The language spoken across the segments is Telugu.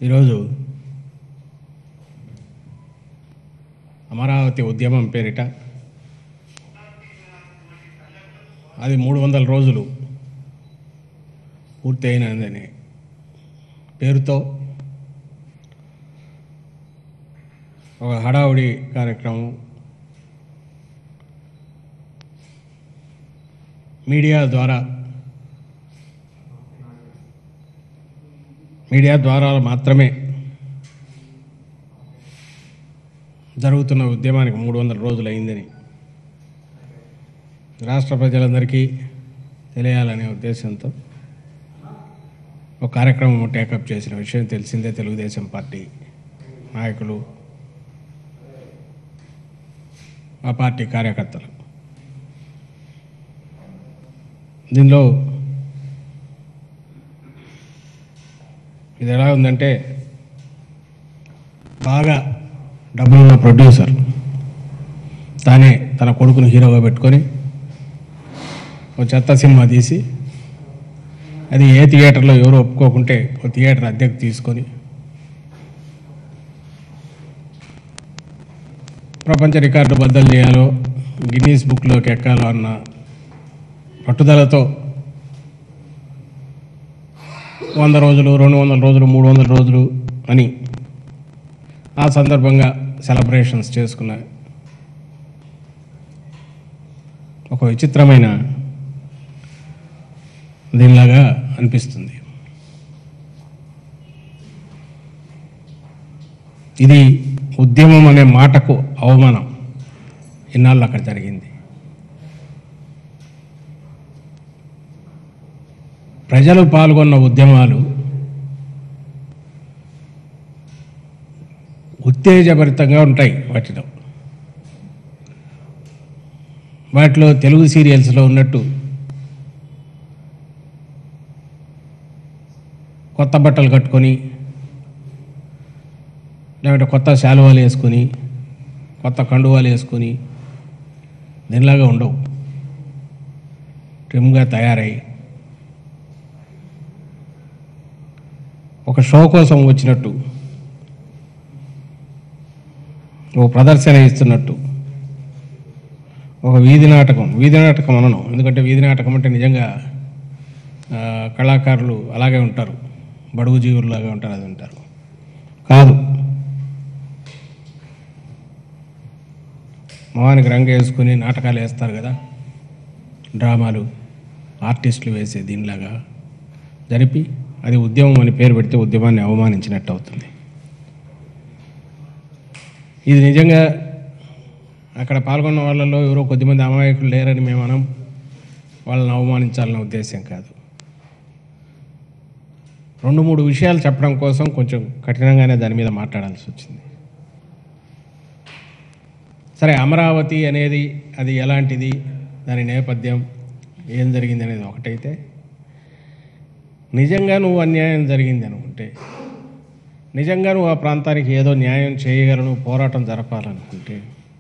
ఈరోజు అమరావతి ఉద్యమం పేరిట అది మూడు వందల రోజులు పూర్తయినదని పేరుతో ఒక హడావుడి కార్యక్రమం మీడియా ద్వారా మీడియా ద్వారా మాత్రమే జరుగుతున్న ఉద్యమానికి మూడు వందల రోజులు అయిందని రాష్ట్ర ప్రజలందరికీ తెలియాలనే ఉద్దేశంతో ఒక కార్యక్రమం టేకప్ చేసిన విషయం తెలిసిందే తెలుగుదేశం పార్టీ నాయకులు ఆ పార్టీ కార్యకర్తలు దీనిలో ఇది ఎలా ఉందంటే బాగా డబ్బులున్న ప్రొడ్యూసర్ తానే తన కొడుకును హీరోగా పెట్టుకొని ఒక చెత్త సినిమా తీసి అది ఏ థియేటర్లో ఎవరు ఒప్పుకోకుంటే ఒక థియేటర్ అద్దెకు తీసుకొని ప్రపంచ రికార్డు బద్దలు చేయాలో గిన్నీస్ బుక్లోకి ఎక్కాలో అన్న పట్టుదలతో వంద రోజులు రెండు వందల రోజులు మూడు వందల రోజులు అని ఆ సందర్భంగా సెలబ్రేషన్స్ చేసుకున్న ఒక విచిత్రమైన దీనిలాగా అనిపిస్తుంది ఇది ఉద్యమం అనే మాటకు అవమానం ఇన్నాళ్ళు అక్కడ జరిగింది ప్రజలు పాల్గొన్న ఉద్యమాలు ఉత్తేజభరితంగా ఉంటాయి వాటిలో వాటిలో తెలుగు సీరియల్స్లో ఉన్నట్టు కొత్త బట్టలు కట్టుకొని లేదంటే కొత్త శాలువాలు వేసుకొని కొత్త కండువాలు వేసుకొని దీనిలాగా ఉండవు ట్రిమ్గా తయారై ఒక షో కోసం వచ్చినట్టు ఓ ప్రదర్శన ఇస్తున్నట్టు ఒక వీధి నాటకం వీధి నాటకం అనను ఎందుకంటే వీధి నాటకం అంటే నిజంగా ఆ, కళాకారులు అలాగే ఉంటారు బడుగు జీవుల్లాగా ఉంటారు అది ఉంటారు కాదు మొహానికి రంగు వేసుకుని నాటకాలు వేస్తారు కదా డ్రామాలు ఆర్టిస్టులు వేసే దీనిలాగా జరిపి అది ఉద్యమం అని పేరు పెడితే ఉద్యమాన్ని అవమానించినట్టు అవుతుంది ఇది నిజంగా అక్కడ పాల్గొన్న వాళ్ళలో ఎవరో కొద్దిమంది అమాయకులు లేరని మేము అనం వాళ్ళని అవమానించాలన్న ఉద్దేశం కాదు రెండు మూడు విషయాలు చెప్పడం కోసం కొంచెం కఠినంగానే దాని మీద మాట్లాడాల్సి వచ్చింది సరే అమరావతి అనేది అది ఎలాంటిది దాని నేపథ్యం ఏం జరిగింది అనేది ఒకటైతే నిజంగా నువ్వు అన్యాయం జరిగింది అనుకుంటే నిజంగా నువ్వు ఆ ప్రాంతానికి ఏదో న్యాయం చేయగలను పోరాటం జరపాలనుకుంటే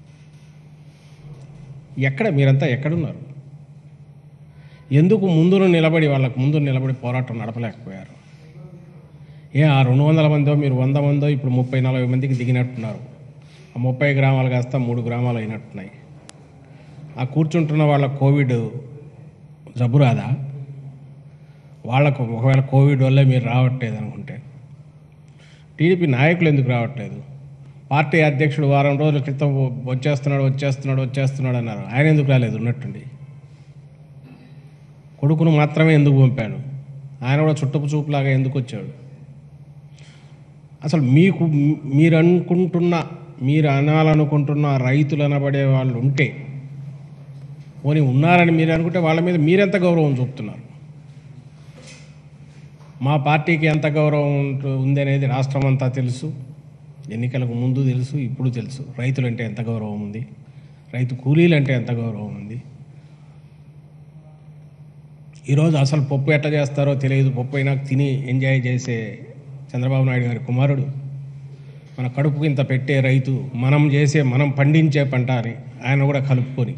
ఎక్కడ మీరంతా ఎక్కడున్నారు ఎందుకు ముందును నిలబడి వాళ్ళకు ముందు నిలబడి పోరాటం నడపలేకపోయారు ఏ ఆ రెండు వందల మందో మీరు వంద మందో ఇప్పుడు ముప్పై నలభై మందికి దిగినట్టున్నారు ఆ ముప్పై గ్రామాలు కాస్త మూడు గ్రామాలు అయినట్టున్నాయి ఆ కూర్చుంటున్న వాళ్ళ కోవిడ్ జబ్బు రాదా వాళ్ళకు ఒకవేళ కోవిడ్ వల్లే మీరు రావట్లేదు అనుకుంటే టీడీపీ నాయకులు ఎందుకు రావట్లేదు పార్టీ అధ్యక్షుడు వారం రోజుల క్రితం వచ్చేస్తున్నాడు వచ్చేస్తున్నాడు వచ్చేస్తున్నాడు అన్నారు ఆయన ఎందుకు రాలేదు ఉన్నట్టుండి కొడుకును మాత్రమే ఎందుకు పంపాడు ఆయన కూడా చుట్టపు చూపులాగా ఎందుకు వచ్చాడు అసలు మీకు మీరు అనుకుంటున్న మీరు అనాలనుకుంటున్న రైతులు అనబడే వాళ్ళు ఉంటే పోనీ ఉన్నారని మీరు అనుకుంటే వాళ్ళ మీద మీరెంత గౌరవం చూపుతున్నారు మా పార్టీకి ఎంత గౌరవం ఉంటు- ఉంది అనేది రాష్ట్రం అంతా తెలుసు ఎన్నికలకు ముందు తెలుసు ఇప్పుడు తెలుసు రైతులంటే ఎంత గౌరవం ఉంది రైతు కూలీలంటే ఎంత గౌరవం ఉంది ఈరోజు అసలు పప్పు ఎట్లా చేస్తారో తెలియదు పప్పు అయినా తిని ఎంజాయ్ చేసే చంద్రబాబు నాయుడు గారి కుమారుడు మన కడుపుకి ఇంత పెట్టే రైతు మనం చేసే మనం పండించే పంట అని ఆయన కూడా కలుపుకొని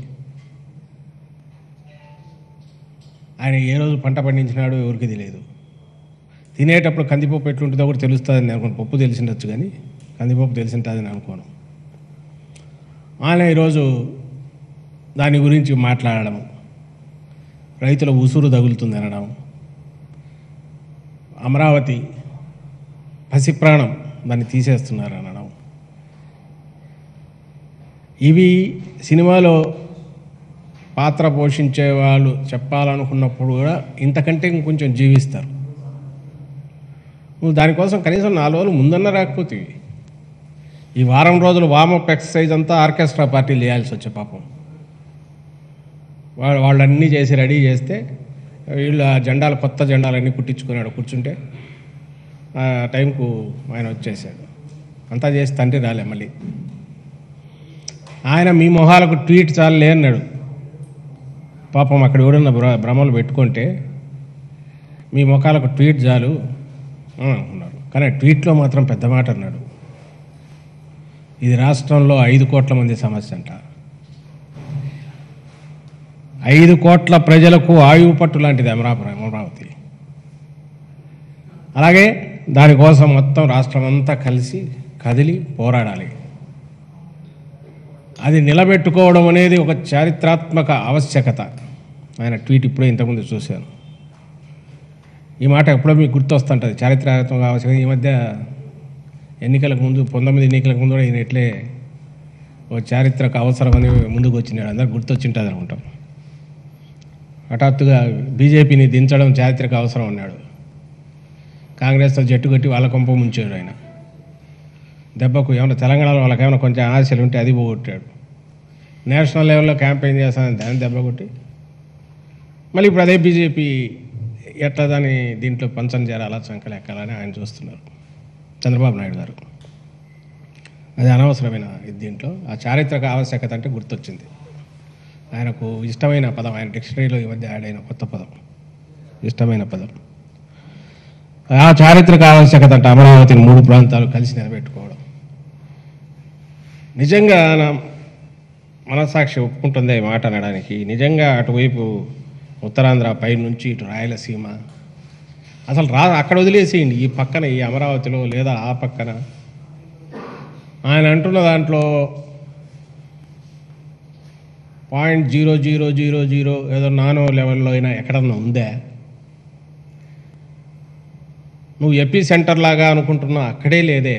ఆయన ఏ రోజు పంట పండించినాడో ఎవరికి తెలియదు తినేటప్పుడు కందిపప్పు ఎట్లుంటుందో కూడా తెలుస్తుంది నేను అనుకోను పప్పు తెలిసిండొచ్చు కానీ కందిపప్పు తెలిసింటుంది నేను అనుకోను ఆయన ఈరోజు దాని గురించి మాట్లాడడం రైతుల ఉసురు తగులుతుంది అనడం అమరావతి పసిప్రాణం దాన్ని తీసేస్తున్నారు అనడం ఇవి సినిమాలో పాత్ర పోషించే వాళ్ళు చెప్పాలనుకున్నప్పుడు కూడా ఇంతకంటే ఇంకొంచెం జీవిస్తారు నువ్వు దానికోసం కనీసం నాలుగు రోజులు ముందన్న రాకపోతే ఈ వారం రోజులు వామప్ ఎక్సర్సైజ్ అంతా ఆర్కెస్ట్రా పార్టీలు చేయాల్సి వచ్చే పాపం వాళ్ళు వాళ్ళన్నీ చేసి రెడీ చేస్తే వీళ్ళు ఆ జెండాలు కొత్త జెండాలన్నీ కుట్టించుకున్నాడు కూర్చుంటే ఆ టైంకు ఆయన వచ్చేసాడు అంతా చేసి తండ్రి రాలే మళ్ళీ ఆయన మీ మొహాలకు ట్వీట్ చాలే అన్నాడు పాపం అక్కడ ఎవడన్నా భ్ర భ్రమలు పెట్టుకుంటే మీ ముఖాలకు ట్వీట్ చాలు అని అనుకున్నారు కానీ ఆ ట్వీట్లో మాత్రం పెద్ద మాట అన్నాడు ఇది రాష్ట్రంలో ఐదు కోట్ల మంది సమస్య అంట ఐదు కోట్ల ప్రజలకు ఆయువు పట్టు లాంటిది అమరాపురం అమరావతి అలాగే దానికోసం మొత్తం రాష్ట్రం అంతా కలిసి కదిలి పోరాడాలి అది నిలబెట్టుకోవడం అనేది ఒక చారిత్రాత్మక ఆవశ్యకత ఆయన ట్వీట్ ఇప్పుడే ఇంతకుముందు చూశాను ఈ మాట ఎప్పుడో మీకు గుర్తొస్తుంటుంది చారిత్రాత్మక ఆవశ్యకత ఈ మధ్య ఎన్నికలకు ముందు పంతొమ్మిది ఎన్నికలకు ముందు కూడా ఈయన ఇట్లే ఓ చారిత్రక అవసరం అని ముందుకు వచ్చినాడు అందరు గుర్తొచ్చింటుంది అనుకుంటాం హఠాత్తుగా బీజేపీని దించడం చారిత్రక అవసరం అన్నాడు కాంగ్రెస్తో జట్టు కట్టి వాళ్ళ కొంప ముంచాడు ఆయన దెబ్బకు ఏమైనా తెలంగాణలో వాళ్ళకి ఏమైనా కొంచెం ఆశలు ఉంటే అది పోగొట్టాడు నేషనల్ లెవెల్లో క్యాంపెయిన్ చేస్తానని దాన్ని దెబ్బ కొట్టి మళ్ళీ ఇప్పుడు అదే బీజేపీ ఎట్లా దాన్ని దీంట్లో పంచం చేరాలా చంకలు ఎక్కాలని ఆయన చూస్తున్నారు చంద్రబాబు నాయుడు గారు అది అనవసరమైన ఇది దీంట్లో ఆ చారిత్రక ఆవశ్యకత అంటే గుర్తొచ్చింది ఆయనకు ఇష్టమైన పదం ఆయన డిక్షనరీలో ఈ మధ్య యాడ్ అయిన కొత్త పదం ఇష్టమైన పదం ఆ చారిత్రక ఆవశ్యకత అంటే అమరావతిని మూడు ప్రాంతాలు కలిసి నిలబెట్టుకోవడం నిజంగా నా మనసాక్షి ఒప్పుకుంటుంది ఈ మాట అనడానికి నిజంగా అటువైపు ఉత్తరాంధ్ర పై నుంచి ఇటు రాయలసీమ అసలు రా అక్కడ వదిలేసేయండి ఈ పక్కన ఈ అమరావతిలో లేదా ఆ పక్కన ఆయన అంటున్న దాంట్లో point zero zero zero zero ఏదో నానో లెవెల్లో అయినా ఎక్కడన్నా ఉందా నువ్వు ఎపీ సెంటర్ లాగా అనుకుంటున్నావు అక్కడే లేదే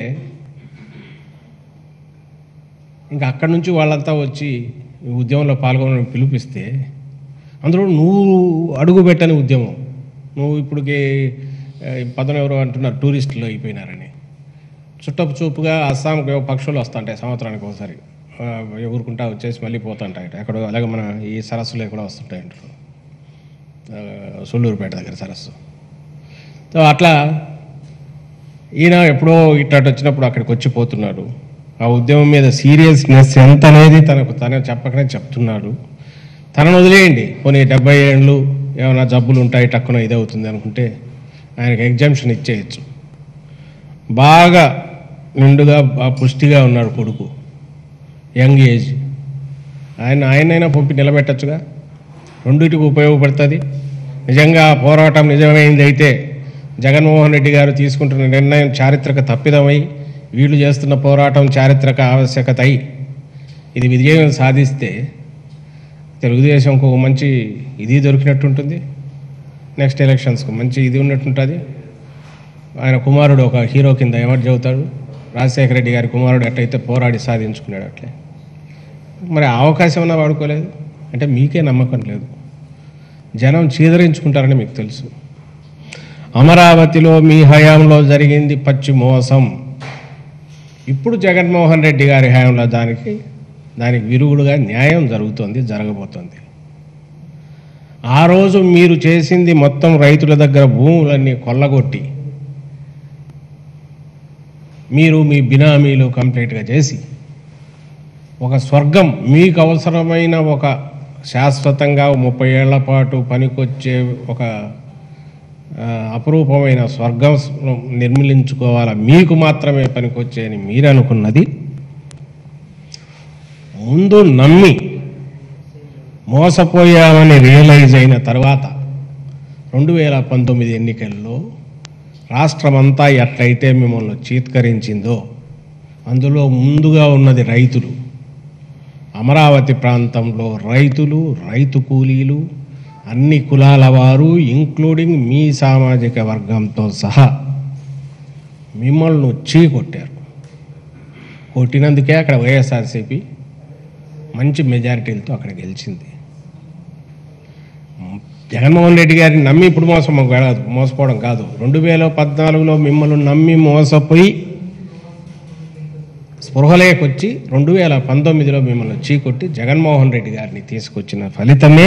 ఇంకా అక్కడి నుంచి వాళ్ళంతా వచ్చి ఈ ఉద్యమంలో పాల్గొనని పిలిపిస్తే అందులో నువ్వు అడుగు పెట్టని ఉద్యమం నువ్వు ఇప్పటికి పదన ఎవరో అంటున్నారు టూరిస్టులు అయిపోయినారని చుట్టపు చూపుగా అస్సాంకి పక్షులు వస్తుంటాయి సంవత్సరానికి ఒకసారి ఆ, ఎగురుకుంటా వచ్చేసి మళ్ళీ పోతుంటాయి ఎక్కడ అలాగే మన ఈ సరస్సులో కూడా వస్తుంటాయి అంటారు ఆ, సొల్లూరుపేట దగ్గర సరస్సు సో అట్లా ఈయన ఎప్పుడో ఇట్లాంటి వచ్చినప్పుడు అక్కడికి వచ్చి పోతున్నాడు ఆ ఉద్యమం మీద సీరియస్నెస్ ఎంత అనేది తనకు తన చెప్పకనే చెప్తున్నాడు తనను వదిలేయండి కొన్ని డెబ్బై ఏళ్ళు ఏమైనా జబ్బులు ఉంటాయి టక్కున ఇది అవుతుంది అనుకుంటే ఆయనకి ఎగ్జామ్షన్ ఇచ్చేయచ్చు బాగా నిండుగా బాగా పుష్టిగా ఉన్నాడు కొడుకు యంగ్ ఏజ్ ఆయన ఆయనైనా పంపి నిలబెట్టచ్చుగా రెండింటికి ఉపయోగపడుతుంది నిజంగా ఆ పోరాటం నిజమైంది అయితే జగన్మోహన్ రెడ్డి గారు తీసుకుంటున్న నిర్ణయం చారిత్రక తప్పిదమై వీళ్ళు చేస్తున్న పోరాటం చారిత్రక ఆవశ్యకత అయి ఇది విజయం సాధిస్తే తెలుగుదేశంకు ఒక మంచి ఇది దొరికినట్టుంటుంది నెక్స్ట్ ఎలక్షన్స్కు మంచి ఇది ఉన్నట్టుంటుంది ఆయన కుమారుడు ఒక హీరో కింద ఎవరు చెబుతాడు రాజశేఖర రెడ్డి గారి కుమారుడు ఎట్లయితే పోరాడి సాధించుకున్నాడు అట్లే మరి ఆ అవకాశం అన్నా వాడుకోలేదు అంటే మీకే నమ్మకం లేదు జనం చీదరించుకుంటారని మీకు తెలుసు అమరావతిలో మీ హయాంలో జరిగింది పచ్చి మోసం ఇప్పుడు జగన్మోహన్ రెడ్డి గారి హయాంలో దానికి దానికి విరుగుడుగా న్యాయం జరుగుతుంది జరగబోతుంది ఆ రోజు మీరు చేసింది మొత్తం రైతుల దగ్గర భూములన్నీ కొల్లగొట్టి మీరు మీ బినామీలు కంప్లీట్గా చేసి ఒక స్వర్గం మీకు అవసరమైన ఒక శాశ్వతంగా ముప్పై ఏళ్ల పాటు పనికొచ్చే ఒక ఆ, అపురూపమైన స్వర్గం నిర్మించుకోవాలా మీకు మాత్రమే పనికొచ్చే అని మీరు అనుకున్నది ముందు నమ్మి మోసపోయామని రియలైజ్ అయిన తర్వాత రెండు వేల పంతొమ్మిది ఎన్నికల్లో రాష్ట్రమంతా ఎట్లయితే మిమ్మల్ని చీత్కరించిందో అందులో ముందుగా ఉన్నది రైతులు అమరావతి ప్రాంతంలో రైతులు రైతు కూలీలు అన్ని కులాల వారు ఇంక్లూడింగ్ మీ సామాజిక వర్గంతో సహా మిమ్మల్ని చీకొట్టారు కొట్టినందుకే అక్కడ వైఎస్ఆర్సీపీ మంచి మెజారిటీలతో అక్కడ గెలిచింది జగన్మోహన్ రెడ్డి గారిని నమ్మి ఇప్పుడు మోసం కాదు మోసపోవడం కాదు రెండు వేల పద్నాలుగులో మిమ్మల్ని నమ్మి మోసపోయి స్పృహలేకొచ్చి రెండు వేల పంతొమ్మిదిలో మిమ్మల్ని చీకొట్టి జగన్మోహన్ రెడ్డి గారిని తీసుకొచ్చిన ఫలితమే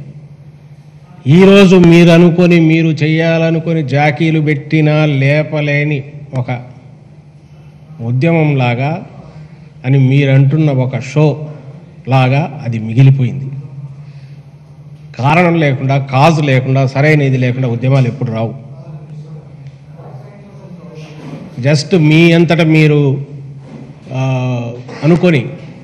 ఈరోజు మీరు అనుకొని మీరు చేయాలనుకొని జాకీలు పెట్టినా లేపలేని ఒక ఉద్యమంలాగా అని మీరంటున్న ఒక షో లాగా అది మిగిలిపోయింది కారణం లేకుండా కాజు లేకుండా సరైన ఇది లేకుండా ఉద్యమాలు ఎప్పుడు రావు జస్ట్ మీ అంతటా మీరు ఆ, అనుకొని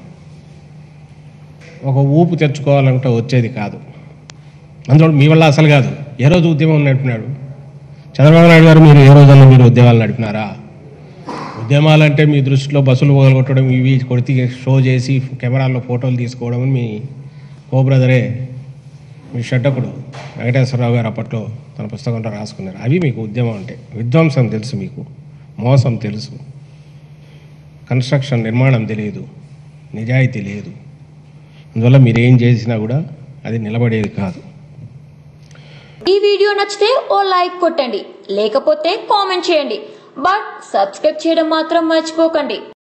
ఒక ఊపు తెచ్చుకోవాలంటే వచ్చేది కాదు అందులో మీ వల్ల అసలు కాదు ఏ రోజు ఉద్యమం నడిపినాడు చంద్రబాబు నాయుడు గారు మీరు ఏ రోజన్నా మీరు ఉద్యమాలు నడిపినారా ఉద్యమాలంటే మీ దృష్టిలో బస్సులు మొదలుకొట్టడం ఇవి కొడితే షో చేసి కెమెరాల్లో ఫోటోలు తీసుకోవడం అని మీ కో బ్రదరే మీ షట్టకుడు వెంకటేశ్వరరావు గారు అప్పట్లో తన పుస్తకంలో రాసుకున్నారు అవి మీకు ఉద్యమం అంటే విధ్వంసం తెలుసు మీకు మోసం తెలుసు కన్స్ట్రక్షన్ నిర్మాణం తెలియదు నిజాయితీ లేదు అందువల్ల మీరు ఏం చేసినా కూడా అది నిలబడేది కాదు ఈ వీడియో నచ్చితే ఓ లైక్ కొట్టండి లేకపోతే కామెంట్ చేయండి బట్ సబ్స్క్రైబ్ చేయడం మాత్రం మర్చిపోకండి